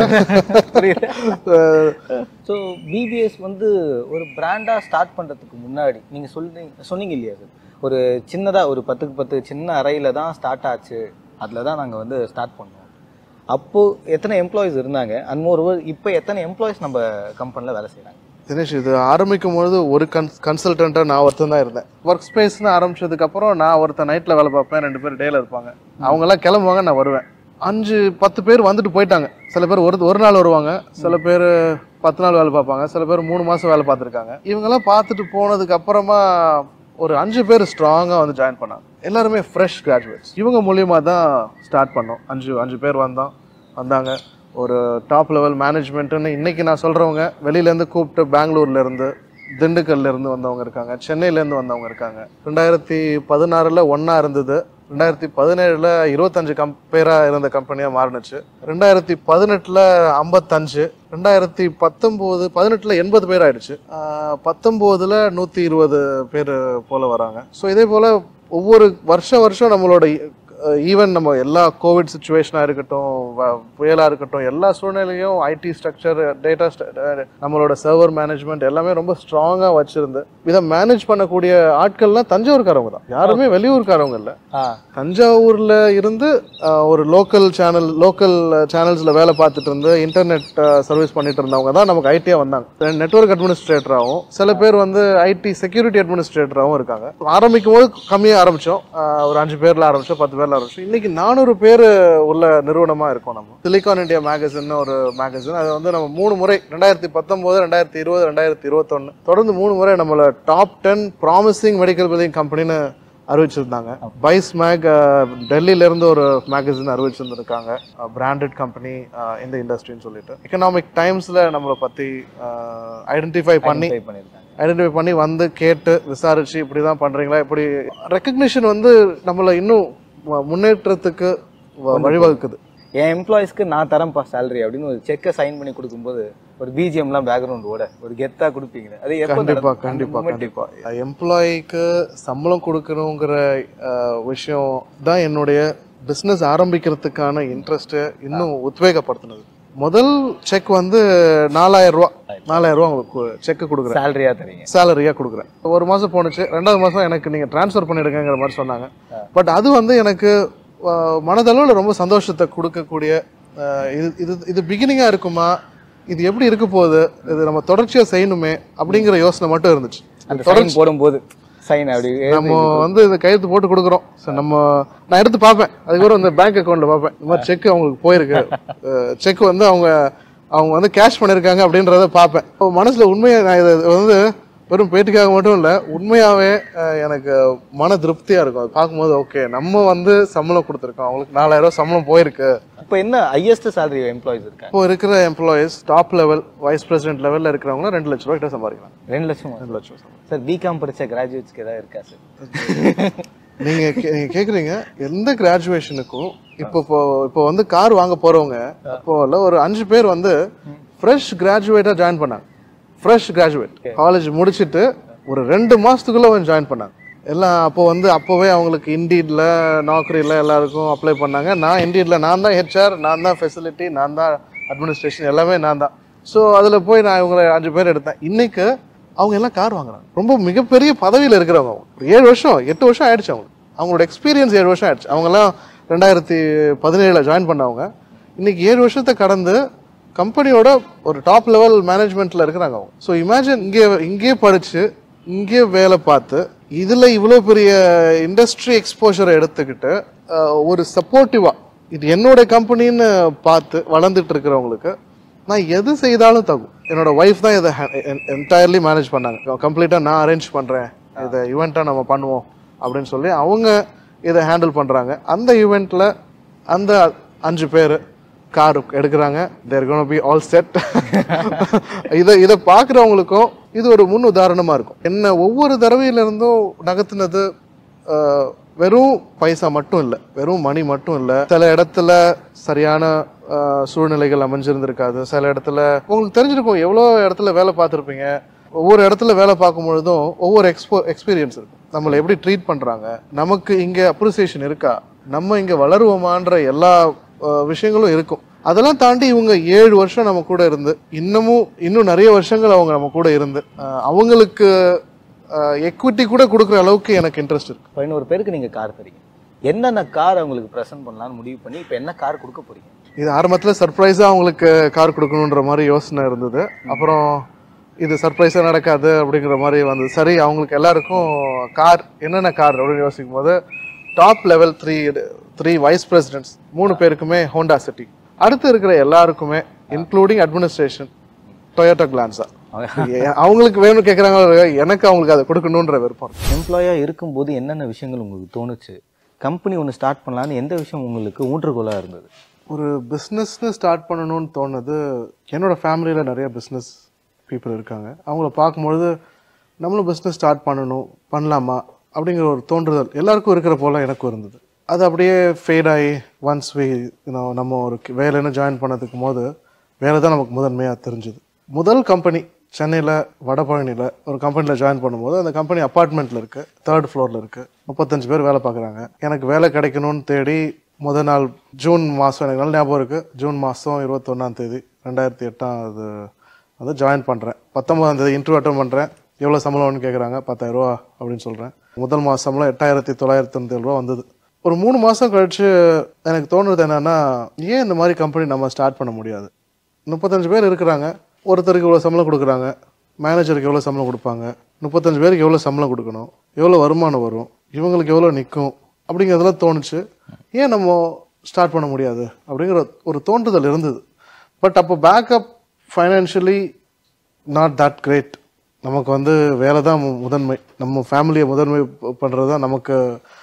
[SPEAKER 2] ஸோ பிபிஎஸ் வந்து ஒரு பிராண்டாக ஸ்டார்ட் பண்ணுறதுக்கு முன்னாடி நீங்கள் சொல்றீங்க சொன்னீங்க இல்லையா சார் ஒரு சின்னதாக ஒரு பத்துக்கு பத்து சின்ன அறையில் தான் ஸ்டார்ட் ஆச்சு அதில் தான் நாங்கள் வந்து ஸ்டார்ட் பண்ணோம் அப்போது எத்தனை எம்ப்ளாயிஸ் இருந்தாங்க அண்ட் மோர் இப்போ எத்தனை எம்ப்ளாயிஸ் நம்ம கம்பெனியில் வேலை செய்கிறாங்க
[SPEAKER 1] தினேஷ் இது ஆரம்பிக்கும் பொழுது ஒரு கன் கன்சல்டண்ட்டாக நான் ஒருத்தன் தான் இருந்தேன் ஒர்க் ஸ்பேஸ்னு ஆரம்பிச்சதுக்கு அப்புறம் நான் ஒருத்தன் நைட்டில் வேலை பார்ப்பேன் ரெண்டு பேர் டேல இருப்பாங்க அவங்கெல்லாம் கிளம்புவாங்க நான் வருவேன் அஞ்சு பத்து பேர் வந்துட்டு போயிட்டாங்க சில பேர் ஒரு ஒரு நாள் வருவாங்க சில பேர் பத்து நாள் வேலை பார்ப்பாங்க சில பேர் மூணு மாசம் வேலை பார்த்துருக்காங்க இவங்கெல்லாம் பார்த்துட்டு போனதுக்கு அப்புறமா ஒரு அஞ்சு பேர் ஸ்ட்ராங்காக வந்து ஜாயின் பண்ணாங்க எல்லாருமே ஃப்ரெஷ் கிராஜுவேட்ஸ் இவங்க மூலியமா தான் ஸ்டார்ட் பண்ணோம் அஞ்சு அஞ்சு பேர் வந்தோம் வந்தாங்க ஒரு டாப் லெவல் மேனேஜ்மெண்ட்டுன்னு இன்னைக்கு நான் சொல்றவங்க வெளியிலேருந்து கூப்பிட்டு பெங்களூர்ல இருந்து திண்டுக்கல்ல இருந்து வந்தவங்க இருக்காங்க சென்னையில இருந்து வந்தவங்க இருக்காங்க ரெண்டாயிரத்தி பதினாறுல ஒண்ணா இருந்தது ரெண்டாயிரத்தி பதினேழுல இருபத்தஞ்சு கம் பேரா இருந்த கம்பெனியா மாறுனுச்சு ரெண்டாயிரத்தி பதினெட்டுல ஐம்பத்தஞ்சு ரெண்டாயிரத்தி பத்தொம்போது பதினெட்டுல எண்பது பேர் ஆயிடுச்சு ஆஹ் பத்தொம்போதுல நூத்தி இருபது பேர் போல வராங்க ஸோ இதே போல ஒவ்வொரு வருஷ வருஷம் நம்மளோட ஈவன் நம்ம எல்லா கோவிட் சுச்சுவேஷனாக இருக்கட்டும் வ- புயலா இருக்கட்டும் எல்லா சூழ்நிலையும் ஐடி ஸ்ட்ரக்சர் டேட்டா நம்மளோட சர்வர் மேனேஜ்மெண்ட் எல்லாமே ரொம்ப ஸ்ட்ராங்காக வச்சிருந்து இதை மேனேஜ் பண்ணக்கூடிய ஆட்கள்லாம் தஞ்சாவூர்காரவங்க தான் யாருமே வெளியூர்காரவங்க இல்லை
[SPEAKER 2] ஆ
[SPEAKER 1] தஞ்சாவூர்ல இருந்து அஹ், ஒரு லோக்கல் சேனல் லோக்கல் சேனல்ஸ்ல வேலை பார்த்துட்டு இருந்து இன்டர்நெட் சர்வீஸ் பண்ணிட்டு இருந்தவங்க தான் நமக்கு ஐடியா வந்தாங்க நெட்வொர்க் அட்மினிஸ்ட்ரேட்டராகவும் சில பேர் வந்து ஐடி செக்யூரிட்டி அட்மினிஸ்ட்ரேட்டராகவும் இருக்காங்க ஆரம்பிக்கும் போது கம்மியாக ஆரம்பிச்சோம் அஹ், ஒரு அஞ்சு பேர்ல ஆரம்பிச்சோம் பத்து பேர்ல ஆரம்பிச்சோம் இன்னைக்கு நானூறு பேர் உள்ள நிறுவனமா இருக்கோம் நம்ம சிலிகான் இந்தியா மேகசின் ஒரு மேகசின் அது வந்து நம்ம மூணு முறை ரெண்டாயிரத்தி பத்தொன்பது ரெண்டாயிரத்தி இருபது ரெண்டாயிரத்தி இருபத்தொன்னு தொடர்ந்து மூணு முறை நம்மள top ten promising medical building கம்பெனின்னு அறிவிச்சிருந்தாங்க பைஸ் மேக் டெல்லியில இருந்து ஒரு மேகசின் அறிவிச்சிருந்திருக்காங்க பிராண்டட் கம்பெனி இந்த இண்டஸ்ட்ரின்னு சொல்லிட்டு எக்கனாமிக் டைம்ஸ்ல நம்மளை பத்தி ஐடென்டிஃபை பண்ணி
[SPEAKER 2] ட்ரை பண்ணியிருக்காங்க
[SPEAKER 1] ஐடென்டிஃபை பண்ணி வந்து கேட்டு விசாரிச்சு இப்படி தான் பண்றீங்களா இப்படி ரெக்கக்னிஷன் வந்து நம்மளை இன்னும் மு- முன்னேற்றத்துக்கு வ- வழிவகுக்குது
[SPEAKER 2] என் எம்ப்ளாயிஸ்க்கு நான் தரேன்ப்பா சேலரி அப்படின்னு ஒரு செக்கை சைன் பண்ணி கொடுக்கும்போது ஒரு பிஜிஎம்லாம் பேக்ரவுண்டோட ஒரு கெத்தா கொடுப்பீங்க அது எப்போ
[SPEAKER 1] கண்டிப்பா
[SPEAKER 2] நடந்தது?
[SPEAKER 1] கண்டிப்பா
[SPEAKER 2] அந்த moment
[SPEAKER 1] கண்டிப்பா எம்ப்ளாயிக்கு சம்பளம் கொடுக்கணுங்கிற அஹ், விஷயம் தான் என்னுடைய பிசினஸ் ஆரம்பிக்கிறதுக்கான இன்ட்ரெஸ்ட் இன்னும் உத்வேகப்படுத்தினது முதல் செக் வந்து நாலாயிரம் ரூபா நாலாயிரம் ரூபா உங்களுக்கு செக் கொடுக்குறேன்
[SPEAKER 2] சேலரியா தரீங்க
[SPEAKER 1] சேலரியா கொடுக்குறேன் ஒரு மாசம் போணுச்சு ரெண்டாவது மாசம் எனக்கு நீங்க ட்ரான்ஸ்ஃபர் பண்ணிடுங்கிற மாதிரி சொன்னாங்க பட் அது வந்து எனக்கு அஹ், மனதளவுல ரொம்ப சந்தோஷத்தை கொடுக்கக்கூடிய அஹ், இது இது இது பிகினிங்கா இருக்குமா இது எப்படி இருக்க போகுது இது நம்ம தொடர்ச்சியா செய்யணுமே அப்படிங்கிற யோசனை மட்டும் இருந்துச்சு
[SPEAKER 2] அந்த சைன் போடும்போது சைன் அப்படி
[SPEAKER 1] நம்ம வந்து இந்த கையெழுத்து போட்டு கொடுக்குறோம் சரி நம்ம நான் எடுத்து பார்ப்பேன் அதுக்கப்புறம் இந்த பேங்க் அக்கௌண்ட்ல பார்ப்பேன் இந்த மாதிரி செக் அவங்களுக்கு போயிருக்கு செக் வந்து அவங்க அவங்க வந்து கேஷ் பண்ணிருக்காங்க அப்படின்றத பார்ப்பேன் அப்போ மனசுல உண்மையை நான் இதை வந்து வெறும் பேட்டுக்காக மட்டும் இல்லை உண்மையாவே அஹ், எனக்கு மன திருப்தியா இருக்கும் அது பார்க்கும்போது ஓகே நம்ம வந்து சம்பளம் கொடுத்துருக்கோம் அவங்களுக்கு நாலாயிரம் ரூபாய் சம்பளம் போயிருக்கு
[SPEAKER 2] இப்போ என்ன ஹையஸ்ட் சேலரி எம்ப்ளாயிஸ் இருக்காங்க
[SPEAKER 1] இப்போ இருக்கிற employees top level vice president லெவல்ல இருக்கிறவங்க ரெண்டு லட்ச ரூபாய் கிட்ட சம்பாதிக்கலாம்
[SPEAKER 2] ரெண்டு லட்சம்
[SPEAKER 1] ரெண்டு லட்சம் சம்பளம்
[SPEAKER 2] சார் பிகாம் படிச்ச கிராஜுவேட்ஸ்க்கு ஏதாவது இருக்கா சார்
[SPEAKER 1] நீங்க கே- நீங்க கேக்குறீங்க எந்த கிராஜுவேஷனுக்கும் இப்போ இப்போ இப்போ வந்து கார் வாங்க போறவங்க இப்போ இல்ல ஒரு அஞ்சு பேர் வந்து ஃப்ரெஷ் கிராஜுவேட்டாக ஜாயின் பண்ணாங்க ஃப்ரெஷ் கிராஜுவேட் காலேஜ் முடிச்சுட்டு ஒரு ரெண்டு மாசத்துக்குள்ள வந்து ஜாயின் பண்ணாங்க எல்லாம் அப்போ வந்து அப்போவே அவங்களுக்கு இண்டீட்ல நாக்கரியில் எல்லாருக்கும் அப்ளை பண்ணாங்க நான் இண்டீட்ல நான் தான் ஹெச்ஆர் நான் தான் ஃபெசிலிட்டி நான் தான் அட்மினிஸ்ட்ரேஷன் எல்லாமே நான் தான் ஸோ அதில் போய் நான் இவங்களை அஞ்சு பேர் எடுத்தேன் இன்னைக்கு அவங்க எல்லாம் கார் வாங்குறாங்க ரொம்ப மிகப்பெரிய பதவியில் இருக்கிறவங்க அவங்க ஒரு ஏழு வருஷம் எட்டு வருஷம் ஆயிடுச்சு அவங்களுக்கு அவங்களோட எக்ஸ்பீரியன்ஸ் ஏழு வருஷம் ஆயிடுச்சு அவங்கெல்லாம் ரெண்டாயிரத்தி பதினேழில் ஜாயின் பண்ணவங்க இன்னைக்கு ஏழு வருஷத்தை கடந்து கம்பெனியோட ஒரு டாப் லெவல் மேனேஜ்மெண்ட்ல இருக்கிறாங்க அவங்க ஸோ இமேஜின் இங்கே இங்கேயே படிச்சு இங்கேயே வேலை பார்த்து இதுல இவ்வளோ பெரிய இண்டஸ்ட்ரி எக்ஸ்போஷரை எடுத்துக்கிட்டு அஹ், ஒரு சப்போர்ட்டிவா இது என்னோட கம்பெனின்னு பார்த்து வளர்ந்துட்டு இருக்கிறவங்களுக்கு நான் எது செய்தாலும் தகும் என்னோட ஒய்ஃப் தான் இதை என்டையர்லி மேனேஜ் பண்ணாங்க கம்ப்ளீட்டாக நான் அரேஞ்ச் பண்ணுறேன் இதை ஈவெண்ட்டாக நம்ம பண்ணுவோம் அப்படின்னு சொல்லி அவங்க இதை ஹேண்டில் பண்ணுறாங்க அந்த ஈவெண்ட்டில் அந்த அஞ்சு பேர் கார் எடுக்கிறாங்க they're gone be all set இதை இதை பார்க்குறவங்களுக்கும் இது ஒரு முன் உதாரணமாக இருக்கும் என்ன ஒவ்வொரு தடவையில இருந்தும் நகர்த்தினது அஹ், வெறும் பைசா மட்டும் இல்லை வெறும் மணி மட்டும் இல்லை சில இடத்துல சரியான அஹ், சூழ்நிலைகள் அமைஞ்சிருந்திருக்காது சில இடத்துல உங்களுக்கு தெரிஞ்சிருக்கும் எவ்வளோ இடத்துல வேலை பார்த்துருப்பீங்க ஒவ்வொரு இடத்துல வேலை பார்க்கும் பொழுதும் ஒவ்வொரு எக்ஸ்போ எக்ஸ்பீரியன்ஸ் இருக்கும் நம்மளை எப்படி ட்ரீட் பண்ணுறாங்க நமக்கு இங்கே அப்ரிசியேஷன் இருக்கா நம்ம இங்கே வளருவோமான்ற எல்லா அஹ், விஷயங்களும் இருக்கும் அதெல்லாம் தாண்டி இவங்க ஏழு வருஷம் நம்ம கூட இருந்து இன்னமும் இன்னும் நிறைய வருஷங்கள் அவங்க நம்ம கூட இருந்து அஹ், அவங்களுக்கு எக்விட்டி கூட கொடுக்குற அளவுக்கு எனக்கு இன்ட்ரெஸ்ட் இருக்கு
[SPEAKER 2] பதினோரு பேருக்கு நீங்க கார் தரீங்க என்னென்ன கார் அவங்களுக்கு ப்ரெசென்ட் பண்ணலாம்னு முடிவு பண்ணி இப்போ என்ன கார் கொடுக்க போறீங்க
[SPEAKER 1] இது ஆரம்பத்தில் சர்ப்ரைஸாக அவங்களுக்கு கார் கொடுக்கணுன்ற மாதிரி யோசனை இருந்தது அப்புறம் இது சர்ப்ரைஸாக நடக்காது அப்படிங்கிற மாதிரி வந்தது சரி அவங்களுக்கு எல்லாருக்கும் கார் என்னென்ன கார் அப்படின்னு யோசிக்கும் போது top level three three vice presidents மூணு பேருக்குமே ஹோண்டா சிட்டி அடுத்து இருக்கிற எல்லாருக்குமே இன்க்ளூடிங் அட்மினிஸ்ட்ரேஷன் டொயோட்டா கிளான்ஸா அவங்களுக்கு வேணும்னு கேட்குறாங்க எனக்கு அவங்களுக்கு அதை கொடுக்கணுன்ற விருப்பம் இருக்கு.
[SPEAKER 2] எம்ப்ளாயா இருக்கும்போது என்னென்ன விஷயங்கள் உங்களுக்கு தோணுச்சு கம்பெனி ஒன்று ஸ்டார்ட் பண்ணலான்னு எந்த விஷயம் உங்களுக்கு ஊன்றுகோலா இருந்தது
[SPEAKER 1] ஒரு பிஸ்னஸ்னு ஸ்டார்ட் பண்ணணும்னு தோணுது என்னோட ஃபேமிலியில் நிறைய பிஸ்னஸ் பீப்புள் இருக்காங்க அவங்கள பார்க்கும்பொழுது நம்மளும் பிஸ்னஸ் ஸ்டார்ட் பண்ணணும் பண்ணலாமா அப்படிங்கிற ஒரு தோன்றுதல் எல்லாருக்கும் இருக்கிற போல எனக்கும் இருந்தது அது அப்படியே ஃபேட் ஆகி ஒன்ஸ் வி நம்ம ஒரு வேலைன்னு ஜாயின் பண்ணதுக்கு போது வேலை தான் நமக்கு முதன்மையாக தெரிஞ்சுது முதல் கம்பெனி சென்னையில் வடபழனியில் ஒரு கம்பெனியில் ஜாயின் பண்ணும்போது அந்த கம்பெனி அப்பார்ட்மெண்ட்டில் இருக்குது தேர்ட் ஃப்ளோரில் இருக்குது முப்பத்தஞ்சு பேர் வேலை பார்க்குறாங்க எனக்கு வேலை கிடைக்கணும்னு தேடி முத நாள் ஜூன் மாதம் எனக்கு நல்ல ஞாபகம் இருக்குது ஜூன் மாதம் இருபத்தொன்னாம் தேதி ரெண்டாயிரத்தி எட்டாம் அது வந்து ஜாயின் பண்ணுறேன் பத்தொன்பதாம் தேதி இன்டர்வியூ அட்டன் பண்ணுறேன் எவ்வளோ சம்பளம்னு கேட்குறாங்க பத்தாயிரரூவா அப்படின்னு சொல்கிறேன் முதல் மாத சம்பளம் எட்டாயிரத்தி தொள்ளாயிரத்தி தொண்ணூத்தி ரூபா வந்தது ஒரு மூணு மாதம் கழிச்சு எனக்கு தோணுறது என்னன்னா ஏன் இந்த மாதிரி கம்பெனி நம்ம ஸ்டார்ட் பண்ண முடியாது முப்பத்தஞ்சு பேர் இருக்கிறாங்க ஒருத்தருக்கு இவ்வளோ சம்பளம் கொடுக்குறாங்க மேனேஜருக்கு எவ்வளோ சம்பளம் கொடுப்பாங்க முப்பத்தஞ்சு பேருக்கு எவ்வளோ சம்பளம் கொடுக்கணும் எவ்வளோ வருமானம் வரும் இவங்களுக்கு எவ்வளோ நிற்கும் அப்படிங்கிறதெல்லாம் தோணுச்சு ஏன் நம்ம ஸ்டார்ட் பண்ண முடியாது அப்படிங்கிற ஒரு தோன்றுதல் இருந்தது பட் அப்போ backup financially not that great நமக்கு வந்து வேலை தான் மு- முதன்மை நம்ம ஃபேமிலியை முதன்மை பண்ணுறது தான் நமக்கு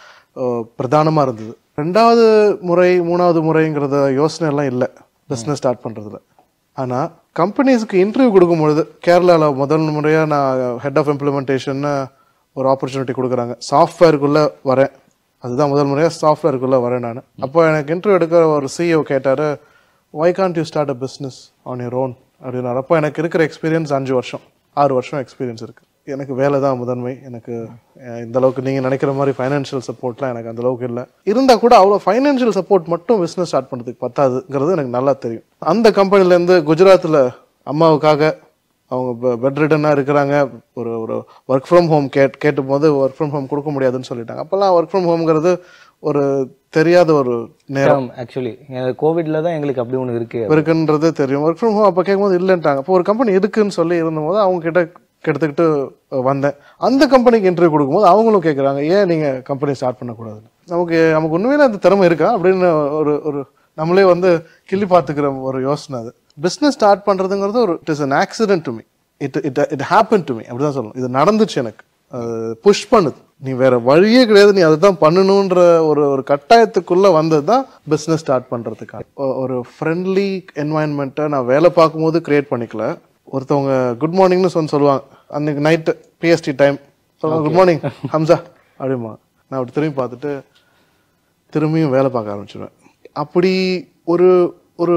[SPEAKER 1] பிரதானமாக இருந்தது ரெண்டாவது முறை மூணாவது முறைங்கிறத யோசனை எல்லாம் இல்லை பிஸ்னஸ் ஸ்டார்ட் பண்ணுறதுல ஆனால் கம்பெனிஸ்க்கு இன்டர்வியூ கொடுக்கும்பொழுது கேரளாவில் முதல் முறையாக நான் ஹெட் ஆஃப் இம்ப்ளிமெண்டேஷன்னு ஒரு ஆப்பர்ச்சுனிட்டி கொடுக்குறாங்க சாஃப்ட்வேருக்குள்ளே வரேன் அதுதான் முதல் முறையாக சாஃப்ட்வேருக்குள்ளே வரேன் நான் அப்போ எனக்கு இன்டர்வியூ எடுக்கிற ஒரு சிஇஓ கேட்டார் why can't you start a business on your own அப்படின்னாரு அப்போ எனக்கு இருக்கிற எக்ஸ்பீரியன்ஸ் அஞ்சு வருஷம் ஆறு வருஷம் எக்ஸ்பீரியன்ஸ் இருக்குது எனக்கு வேலை தான் முதன்மை எனக்கு அஹ், இந்த அளவுக்கு நீங்கள் நினைக்கிற மாதிரி ஃபைனான்ஷியல் சப்போர்ட்லாம் எனக்கு அந்த அளவுக்கு இல்லை இருந்தால் கூட அவ்வளோ ஃபைனான்ஷியல் சப்போர்ட் மட்டும் பிஸ்னஸ் ஸ்டார்ட் பண்ணுறதுக்கு பத்தாதுங்கிறது எனக்கு நல்லா தெரியும் அந்த கம்பெனிலேருந்து குஜராத்தில் அம்மாவுக்காக அவங்க பெட் ரிட்டனாக இருக்கிறாங்க ஒரு ஒரு ஒர்க் ஃப்ரம் ஹோம் கேட் கேட்டும் போது ஒர்க் ஃப்ரம் ஹோம் கொடுக்க முடியாதுன்னு சொல்லிட்டாங்க அப்போல்லாம் ஒர்க் ஃப்ரம் ஹோம்ங்கிறது ஒரு தெரியாத ஒரு நேரம்
[SPEAKER 2] ஆக்சுவலி கோவிட்ல தான் எங்களுக்கு அப்படி ஒன்று இருக்கு
[SPEAKER 1] இருக்குன்றது தெரியும் ஒர்க் ஃப்ரம் ஹோம் அப்போ கேட்கும்போது இல்லைன்ட்டாங்க அப்போ ஒரு கம்பெனி இருக்குன்னு சொல்லி இருந்தபோது அவங்க கிட்ட கெடுத்துக்கிட்டு வந்தேன் அந்த கம்பெனிக்கு இன்டர்வியூ கொடுக்கும்போது அவங்களும் கேட்குறாங்க ஏன் நீங்கள் கம்பெனி ஸ்டார்ட் பண்ணக்கூடாது நமக்கு நமக்கு உண்மையில அந்த திறமை இருக்கா அப்படின்னு ஒரு ஒரு நம்மளே வந்து கிள்ளி பார்த்துக்கிற ஒரு யோசனை அது பிஸ்னஸ் ஸ்டார்ட் பண்ணுறதுங்கிறது ஒரு it is an accident to me it it it happen to me அப்படிதான் சொல்லணும் இது நடந்துச்சு எனக்கு புஷ் பண்ணுது நீ வேற வழியே கிடையாது நீ அதுதான் பண்ணணுன்ற ஒரு ஒரு கட்டாயத்துக்குள்ள வந்தது தான் பிஸ்னஸ் ஸ்டார்ட் பண்றதுக்காக ஒ- ஒரு ஃப்ரெண்ட்லி என்வாயன்மெண்ட்டை நான் வேலை பார்க்கும்போது கிரியேட் பண்ணிக்கல ஒருத்தவங்க குட் மார்னிங்னு சொல்லி சொல்லுவாங்க அன்னைக்கு நைட்டு பிஎஸ்டி டைம் சொல்லுவாங்க குட் மார்னிங் ஹம்சா அப்படிமா நான் அப்படி திரும்பி பார்த்துட்டு திரும்பியும் வேலை பார்க்க ஆரம்பிச்சிடுவேன் அப்படி ஒரு ஒரு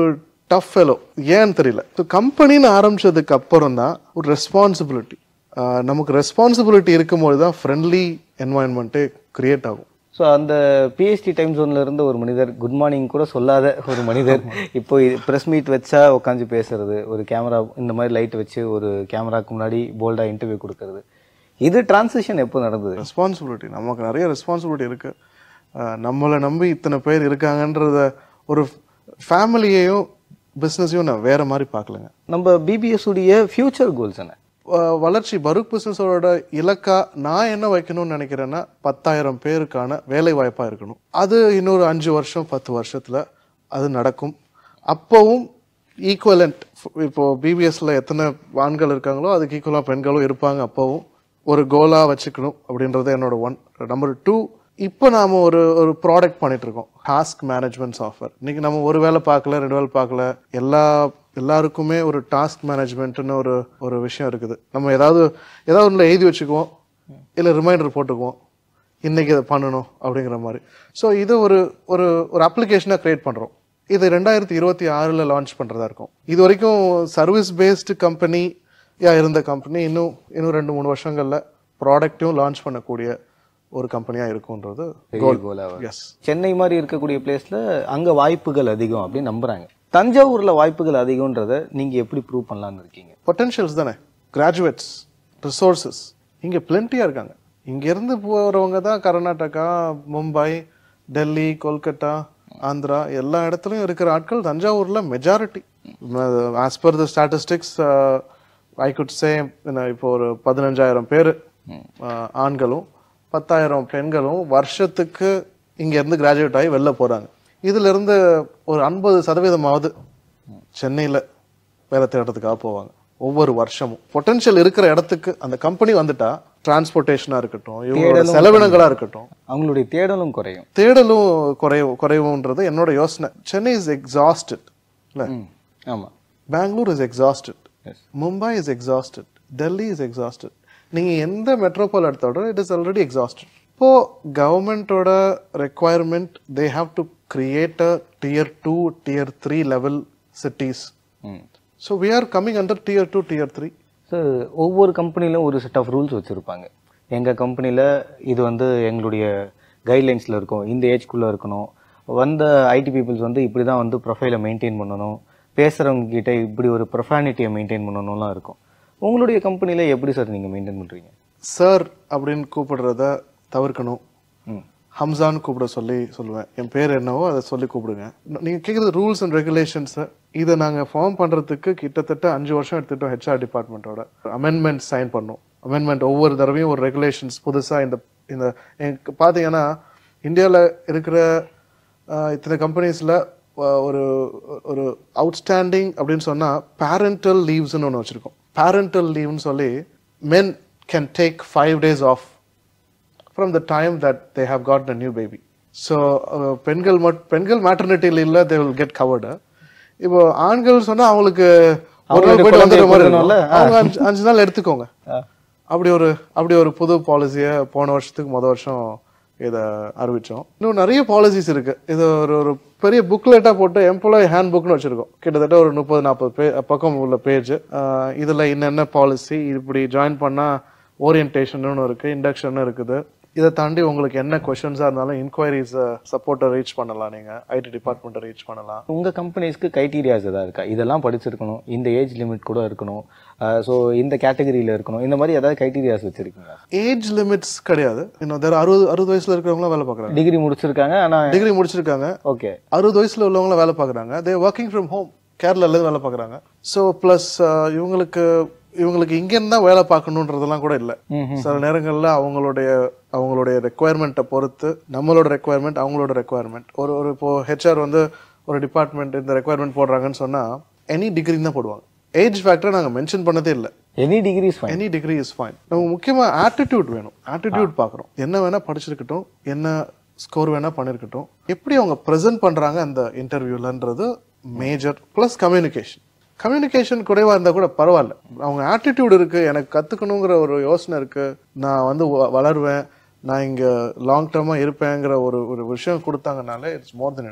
[SPEAKER 1] டஃப் ஃபெலோ ஏன்னு தெரியல ஸோ கம்பெனின்னு ஆரம்பிச்சதுக்கு அப்புறம் தான் ஒரு ரெஸ்பான்சிபிலிட்டி நமக்கு ரெஸ்பான்சிபிலிட்டி இருக்கும்போது தான் ஃப்ரெண்ட்லி என்வாயன்மெண்ட்டே கிரியேட் ஆகும்
[SPEAKER 2] ஸோ அந்த பிஎஸ்டி டைம் ஜோன்ல இருந்த ஒரு மனிதர் குட் மார்னிங் கூட சொல்லாத ஒரு மனிதர் இப்போ ப்ரெஸ் மீட் வச்சா உட்காந்து பேசுறது ஒரு கேமரா இந்த மாதிரி லைட் வச்சு ஒரு கேமராக்கு முன்னாடி போல்டா இன்டர்வியூ கொடுக்கறது இது டிரான்சிஷன் எப்போ நடந்தது
[SPEAKER 1] ரெஸ்பான்சிபிலிட்டி நமக்கு நிறைய ரெஸ்பான்சிபிலிட்டி இருக்கு அஹ் நம்மளை நம்பி இத்தனை பேர் இருக்காங்கன்றத ஒரு ஃபேமிலியையும் பிஸ்னஸையும் நான் வேற மாதிரி பார்க்கலங்க
[SPEAKER 2] நம்ம பிபிஎஸ் உடைய ஃபியூச்சர் கோல்ஸ் என்ன
[SPEAKER 1] அஹ் வளர்ச்சி பருக் பிஸ்னஸோட இலக்கா நான் என்ன வைக்கணும்னு நினைக்கிறேன்னா பத்தாயிரம் பேருக்கான வேலை வாய்ப்பா இருக்கணும் அது இன்னொரு அஞ்சு வருஷம் பத்து வருஷத்துல அது நடக்கும் அப்போவும் ஈக்குவலண்ட் இப்போ பிபிஎஸ்ல எத்தனை ஆண்கள் இருக்காங்களோ அதுக்கு ஈக்குவலாக பெண்களும் இருப்பாங்க அப்போவும் ஒரு கோலா வச்சுக்கணும் அப்படின்றது என்னோட ஒன் நம்பர் டூ இப்போ நாம ஒரு ஒரு ப்ராடக்ட் பண்ணிட்டு இருக்கோம் டாஸ்க் மேனேஜ்மெண்ட் சாஃப்ட்வேர் இன்னைக்கு நம்ம ஒரு வேலை பார்க்கல ரெண்டு வேலை பார்க்கல எல்லா எல்லாருக்குமே ஒரு டாஸ்க் மேனேஜ்மெண்ட்னு ஒரு ஒரு விஷயம் இருக்குது நம்ம ஏதாவது ஏதாவது ஒன்றில் எழுதி வச்சுக்குவோம் இல்லை ரிமைண்டர் போட்டுக்குவோம் இன்னைக்கு இதை பண்ணணும் அப்படிங்கிற மாதிரி ஸோ இது ஒரு ஒரு ஒரு அப்ளிகேஷனாக கிரியேட் பண்ணுறோம் இது ரெண்டாயிரத்தி இருபத்தி ஆறில் லான்ச் பண்ணுறதா இருக்கும் இது வரைக்கும் சர்வீஸ் பேஸ்டு கம்பெனி யா இருந்த கம்பெனி இன்னும் இன்னும் ரெண்டு மூணு வருஷங்களில் ப்ராடக்ட்டையும் லான்ச் பண்ணக்கூடிய ஒரு கம்பெனியாக இருக்கும்ன்றது கோல்
[SPEAKER 2] கோலாக
[SPEAKER 1] எஸ்
[SPEAKER 2] சென்னை மாதிரி இருக்கக்கூடிய பிளேஸ்ல அங்க வாய்ப்புகள் அதிகம் அப்படின்னு நம்புறாங்க தஞ்சாவூர்ல வாய்ப்புகள் அதிகம்ன்றத நீங்க எப்படி ப்ரூவ் பண்ணலாம்னு இருக்கீங்க
[SPEAKER 1] பொட்டன்ஷியல்ஸ் தானே கிராஜுவேட்ஸ் ரிசோர்சஸ் இங்கே பிளென்ட்டியாக இருக்காங்க இங்கேருந்து போகிறவங்க தான் கர்நாடகா மும்பை டெல்லி கொல்கத்தா ஆந்திரா எல்லா இடத்துலையும் இருக்கிற ஆட்கள் தஞ்சாவூரில் majority as per the statistics I could say இப்போ ஒரு பதினஞ்சாயிரம் பேர் ஆண்களும் பத்தாயிரம் பெண்களும் வருஷத்துக்கு இங்கேருந்து கிராஜுவேட் ஆகி வெளில போகிறாங்க இதிலிருந்து ஒரு ஐம்பது சதவீதமாவது சென்னையில் வேலை தேடுறதுக்காக போவாங்க ஒவ்வொரு வருஷமும் பொட்டன்ஷியல் இருக்கிற இடத்துக்கு அந்த கம்பெனி வந்துட்டா டிரான்ஸ்போர்ட்டேஷனா இருக்கட்டும் இவங்களோட செலவினங்களா இருக்கட்டும்
[SPEAKER 2] அவங்களுடைய தேடலும் குறையும்
[SPEAKER 1] தேடலும் குறையும் குறைவுன்றது என்னோட யோசனை சென்னை இஸ் எக்ஸாஸ்டட் இல்ல
[SPEAKER 2] ம், ஆமா
[SPEAKER 1] Bangalore is exhausted
[SPEAKER 2] Yes.
[SPEAKER 1] Mumbai is exhausted Delhi is exhausted நீங்க எந்த மெட்ரோபால் எடுத்தோட இட் இஸ் ஆல்ரெடி எக்ஸாஸ்டட் இப்போ கவர்மெண்டோட requirement they have to create a tier two tier three level cities
[SPEAKER 2] hmm
[SPEAKER 1] so we are coming under tier two tier three
[SPEAKER 2] sir ஒவ்வொரு கம்பெனிலும் ஒரு set of rules வச்சுருப்பாங்க எங்கள் கம்பெனியில் இது வந்து எங்களுடைய கைட்லைன்ஸில் இருக்கும் இந்த ஏஜ்குள்ளே இருக்கணும் வந்த ஐடி பீப்புள்ஸ் வந்து இப்படி தான் வந்து ப்ரொஃபைலை மெயின்டைன் பண்ணணும் பேசுகிறவங்க கிட்ட இப்படி ஒரு ப்ரொஃபானிட்டியை மெயின்டைன் பண்ணணும்லாம் இருக்கும் உங்களுடைய கம்பெனியில் எப்படி சார் நீங்கள் மெயின்டைன் பண்ணுறீங்க
[SPEAKER 1] சார் அப்படின்னு கூப்பிடுறத தவிர்க்கணும்
[SPEAKER 2] ம்
[SPEAKER 1] ஹம்சான்னு கூப்பிட சொல்லி சொல்லுவேன் என் பேர் என்னவோ அதை சொல்லி கூப்பிடுங்க நீங்க கேட்குறது ரூல்ஸ் அண்ட் ரெகுலேஷன்ஸ் இதை நாங்க ஃபார்ம் பண்றதுக்கு கிட்டத்தட்ட அஞ்சு வருஷம் எடுத்துட்டோம் ஹெச்ஆர் டிபார்ட்மெண்ட்டோட அமெண்ட்மெண்ட் சைன் பண்ணோம் அமெண்ட்மெண்ட் ஒவ்வொரு தடவையும் ஒரு ரெகுலேஷன்ஸ் புதுசா இந்த இந்த எனக்கு பார்த்தீங்கன்னா இந்தியாவில் இருக்கிற ஆஹ், இத்தனை கம்பெனிஸில் ஒரு ஒரு அவுட்ஸ்டாண்டிங் அப்படின்னு சொன்னா பேரண்டல் லீவ்ஸ்னு ஒன்று வச்சிருக்கோம் பேரண்டல் லீவ்னு சொல்லி men can take five days off from the time that they have got a new baby. So uh, பெண்கள் மட் பெண்கள் மேட்டர்னிட்டி இல்ல they will get covered. இப்போ ஆண்கள் சொன்னா அவங்களுக்கு ஒரு நாள்
[SPEAKER 2] அவங்களுக்கு
[SPEAKER 1] போயிட்டு வந்துடுற மாதிரி
[SPEAKER 2] குழந்தைய
[SPEAKER 1] இருக்கும். அவங்க அஞ்சு அஞ்சு நாள் எடுத்துக்கோங்க அப்படி ஒரு அப்படி ஒரு புது பாலிசியை போன வருஷத்துக்கு முத வருஷம் இதை அறிவிச்சோம் இன்னும் நிறைய பாலிசிஸ் இருக்கு இது ஒரு ஒரு பெரிய புக்லெட்டா போட்டு எம்ப்ளாயி ஹேண்ட் புக்னு வச்சிருக்கோம் கிட்டத்தட்ட ஒரு முப்பது நாற்பது பே பக்கம் உள்ள பேஜ் இதுல என்னென்ன பாலிசி இப்படி ஜாயின் பண்ணா ஓரியன்டேஷன் இருக்கு இண்டக்ஷன் இருக்குது இதை தாண்டி உங்களுக்கு என்ன கொஷின்ஸா இருந்தாலும் இன்கொயரிஸ் சப்போர்ட்டை ரீச் பண்ணலாம் நீங்க ஐடி டிபார்ட்மெண்ட்டை ரீச் பண்ணலாம்
[SPEAKER 2] உங்கள் கம்பெனிஸ்க்கு க்ரைட்டீரியாஸ் எதாவது இருக்கா இதெல்லாம் படிச்சிருக்கணும் இந்த ஏஜ் லிமிட் கூட இருக்கணும் ஸோ இந்த கேட்டகரியில் இருக்கணும் இந்த மாதிரி ஏதாவது க்ரைட்டீரியாஸ் வச்சுருக்கீங்களா
[SPEAKER 1] ஏஜ் லிமிட்ஸ் கிடையாது இன்னும் there are அறுபது அறுபது வயசுல இருக்கிறவங்களாம் வேலை பார்க்குறாங்க
[SPEAKER 2] டிகிரி முடிச்சிருக்காங்க ஆனால்
[SPEAKER 1] டிகிரி முடிச்சிருக்காங்க
[SPEAKER 2] ஓகே
[SPEAKER 1] அறுபது வயசுல உள்ளவங்க வேலை பார்க்குறாங்க தே ஒர்க்கிங் ஃப்ரம் ஹோம் கேரளால இருந்து வேலை பார்க்குறாங்க ஸோ ப்ளஸ் இவங்களுக்கு இவங்களுக்கு இங்கேருந்து தான் வேலை பார்க்கணுன்றதெல்லாம் கூட இல்லை சில நேரங்களில் அவங்களுடைய அவங்களுடைய ரெக்குவயர்மெண்ட்டை பொறுத்து நம்மளோட ரெக்குவயர்மெண்ட் அவங்களோட ரெக்குவயர்மெண்ட் ஒரு ஒரு இப்போ ஹெச்ஆர் வந்து ஒரு டிபார்ட்மெண்ட் இந்த ரெக்குவயர்மெண்ட் போடுறாங்கன்னு சொன்னா எனி டிகிரி தான் போடுவாங்க ஏஜ் ஃபேக்டரை நாங்கள் மென்ஷன் பண்ணதே இல்லை
[SPEAKER 2] any degrees fine
[SPEAKER 1] any degree is fine நமக்கு முக்கியமா ஆட்டிடியூட் வேணும் ஆட்டிடியூட் பார்க்குறோம் என்ன வேணா படிச்சிருக்கட்டும் என்ன ஸ்கோர் வேணா பண்ணிருக்கட்டும் எப்படி அவங்க ப்ரெசென்ட் பண்றாங்க அந்த இன்டர்வியூலன்றது மேஜர் ப்ளஸ் கம்யூனிகேஷன் கம்யூனிகேஷன் குறைவா இருந்தா கூட பரவாயில்ல அவங்க ஆட்டிடியூட் இருக்கு எனக்கு கத்துக்கணுங்கிற ஒரு யோசனை இருக்கு நான் வந்து வ- வளருவேன் நான் இங்க லாங் டேர்மா இருப்பேங்கிற ஒரு ஒரு விஷயம் கொடுத்தாங்கனாலே இட்ஸ் மோர் தென் எனஃப்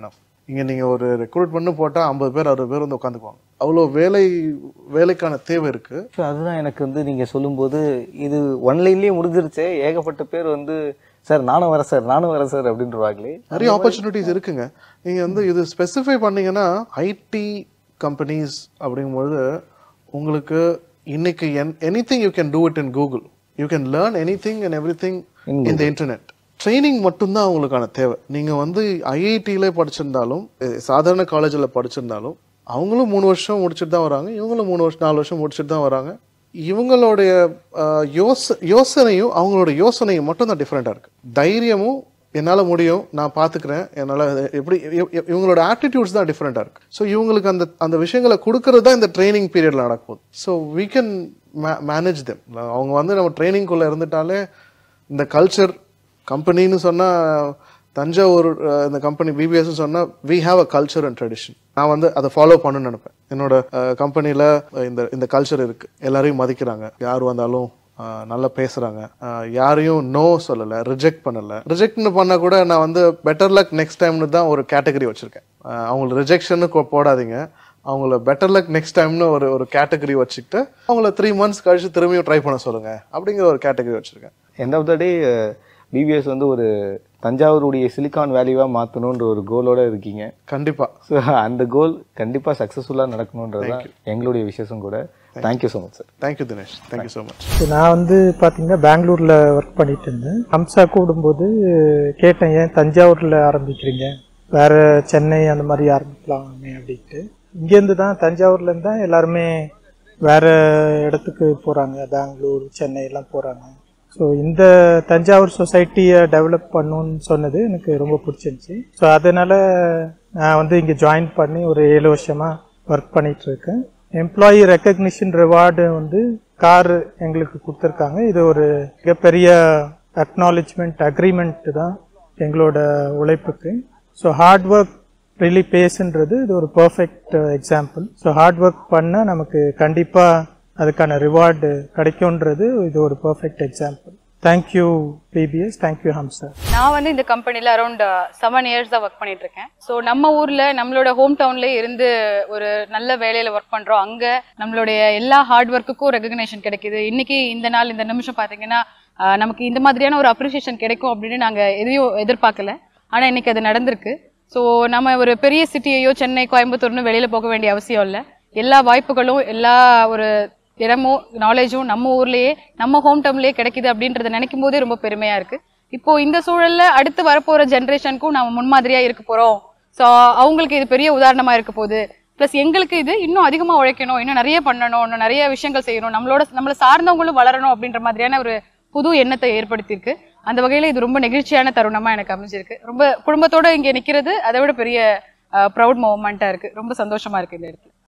[SPEAKER 1] இங்கே நீங்கள் ஒரு ரெக்ரூட் பண்ணி போட்டால் ஐம்பது பேர் அறுபது பேர் வந்து உட்காந்துக்குவாங்க அவ்வளோ வேலை வேலைக்கான தேவை இருக்குது
[SPEAKER 2] ஸோ அதுதான் எனக்கு வந்து நீங்கள் சொல்லும்போது இது ஒன்லைன்லேயே முடிஞ்சிருச்சே ஏகப்பட்ட பேர் வந்து சார் நானும் வரேன் சார் நானும் வரேன் சார் அப்படின்றவாங்களே
[SPEAKER 1] நிறைய ஆப்பர்ச்சுனிட்டிஸ் இருக்குங்க நீங்கள் வந்து இது ஸ்பெசிஃபை பண்ணீங்கன்னா ஐடி கம்பெனிஸ் அப்படிங்கும்பொழுது உங்களுக்கு இன்னைக்கு and anything you can do it in Google you can learn anything and everything in the internet training மட்டும்தான் அவங்களுக்கான தேவை நீங்கள் வந்து ஐஐடியில படிச்சிருந்தாலும் அஹ் சாதாரண காலேஜில் படிச்சிருந்தாலும் அவங்களும் மூணு வருஷம் முடிச்சுட்டு தான் வராங்க இவங்களும் மூணு வருஷம் நாலு வருஷம் முடிச்சுட்டு தான் வராங்க இவங்களுடைய அஹ், யோச யோசனையும் அவங்களோட யோசனையும் மட்டும் தான் டிஃப்ரெண்ட்டாக இருக்கு தைரியமும் என்னால் முடியும் நான் பார்த்துக்கிறேன் என்னால் எப்படி இவ- இவ- இவங்களோட ஆட்டிடியூட்ஸ் தான் டிஃப்ரெண்ட்டாக இருக்கு ஸோ இவங்களுக்கு அந்த அந்த விஷயங்களை கொடுக்கறது தான் இந்த ட்ரைனிங் பீரியடில் நடக்கும் so we can manage them அவங்க வந்து நம்ம ட்ரைனிங்குள்ளே இருந்துட்டாலே இந்த கல்ச்சர் கம்பெனின்னு சொன்னால் தஞ்சாவூர் அஹ், இந்த கம்பெனி பிபிஎஸ் சொன்னா we have a culture and tradition நான் வந்து அதை ஃபாலோ பண்ணணும்னு நினைப்பேன் என்னோட கம்பெனியில் இந்த இந்த கல்ச்சர் இருக்கு எல்லாரையும் மதிக்கிறாங்க யார் வந்தாலும் அஹ், நல்லா பேசுறாங்க அஹ், யாரையும் நோ சொல்லலை ரிஜெக்ட் பண்ணல ரிஜெக்ட்னு பண்ணா கூட நான் வந்து பெட்டர் லக் நெக்ஸ்ட் டைம்னு தான் ஒரு கேட்டகரி வச்சிருக்கேன் அஹ், அவங்களுக்கு ரிஜெக்ஷன்னு போடாதீங்க அவங்கள பெட்டர் லக் நெக்ஸ்ட் டைம்னு ஒரு ஒரு கேட்டகரி வச்சுக்கிட்டு அவங்கள த்ரீ மந்த்ஸ் கழிச்சு திரும்பியும் ட்ரை பண்ண சொல்லுங்க அப்படிங்கிற ஒரு கேட்டகரி வச்சிருக்கேன்
[SPEAKER 2] end of the day BPS வந்து ஒரு தஞ்சாவூருடைய சிலிக்கான் வேல்யூவாக மாற்றணுன்ற ஒரு கோலோட இருக்கீங்க
[SPEAKER 1] கண்டிப்பா
[SPEAKER 2] ஸோ அந்த கோல் கண்டிப்பாக சக்ஸஸ்ஃபுல்லாக நடக்கணுன்றது தான் எங்களுடைய விஷயம் கூட thank you so much sir
[SPEAKER 1] thank you Dinesh thank you so much
[SPEAKER 3] So, நான் வந்து பார்த்தீங்கன்னா பெங்களூரில் ஒர்க் பண்ணிட்டு இருந்தேன் ஹம்சா கூடும்போது கேட்டேன் ஏன் தஞ்சாவூரில் ஆரம்பிக்கிறீங்க வேற சென்னை அந்த மாதிரி ஆரம்பிக்கலாமே அப்படின்ட்டு இங்கேருந்து தான் தஞ்சாவூர்லேருந்து தான் எல்லாருமே வேற இடத்துக்கு போகிறாங்க பெங்களூர் சென்னை எல்லாம் போகிறாங்க ஸோ இந்த தஞ்சாவூர் சொசைட்டியை டெவலப் பண்ணணும்னு சொன்னது எனக்கு ரொம்ப பிடிச்சிருந்துச்சி ஸோ அதனால நான் வந்து இங்கே ஜாயின் பண்ணி ஒரு ஏழு வருஷமாக ஒர்க் பண்ணிட்டு இருக்கேன் எம்ப்ளாயி ரெக்கக்னிஷன் ரிவார்டு வந்து கார் எங்களுக்கு கொடுத்துருக்காங்க இது ஒரு மிகப்பெரிய அக்னாலேஜ்மெண்ட் அக்ரிமெண்ட் தான் எங்களோட உழைப்புக்கு ஸோ ஹார்ட் ஒர்க் ரிலி பேஸ்ன்றது இது ஒரு perfect example so hard work பண்ணால் நமக்கு கண்டிப்பாக அதுக்கான ரிவார்டு கிடைக்கும்ன்றது இது ஒரு perfect example thank you BPS thank you Hamsa
[SPEAKER 4] நான் வந்து இந்த கம்பெனில அரௌண்ட் செவன் இயர்ஸ் தான் ஒர்க் பண்ணிட்டு இருக்கேன் ஸோ நம்ம ஊர்ல நம்மளோட ஹோம் டவுன்ல இருந்து ஒரு நல்ல வேலையில ஒர்க் பண்றோம் அங்க நம்மளுடைய எல்லா ஹார்ட் ஒர்க்குக்கும் ரெகக்னேஷன் கிடைக்குது இன்னைக்கு இந்த நாள் இந்த நிமிஷம் பாத்தீங்கன்னா ஆஹ், நமக்கு இந்த மாதிரியான ஒரு அப்ரிசியேஷன் கிடைக்கும் அப்படின்னு நாங்க எதையும் எதிர்பார்க்கல ஆனா இன்னைக்கு அது நடந்திருக்கு ஸோ நம்ம ஒரு பெரிய சிட்டியையோ சென்னை கோயம்புத்தூர்னு வெளியில போக வேண்டிய அவசியம் இல்லை எல்லா வாய்ப்புகளும் எல்லா ஒரு இடமும் நாலேஜும் நம்ம ஊர்லயே நம்ம ஹோம் டவுன்லயே கிடைக்குது அப்படின்றத நினைக்கும் போதே ரொம்ப பெருமையா இருக்கு இப்போ இந்த சூழல்ல அடுத்து வரப்போற ஜென்ரேஷனுக்கும் நம்ம முன்மாதிரியா இருக்க போறோம் ஸோ அவங்களுக்கு இது பெரிய உதாரணமா இருக்க போகுது ப்ளஸ் எங்களுக்கு இது இன்னும் அதிகமா உழைக்கணும் இன்னும் நிறைய பண்ணணும் இன்னும் நிறைய விஷயங்கள் செய்யணும் நம்மளோட நம்மள சார்ந்தவங்களும் வளரணும் அப்படின்ற மாதிரியான ஒரு புது எண்ணத்தை ஏற்படுத்தியிருக்கு அந்த வகையில இது ரொம்ப நெகிழ்ச்சியான தருணமா எனக்கு அமைஞ்சிருக்கு ரொம்ப குடும்பத்தோட இங்க நிக்கிறது அதை விட பெரிய ப்ரௌட் மூமெண்ட்டா இருக்கு ரொம்ப சந்தோஷமா இருக்கு இந்த இடத்துல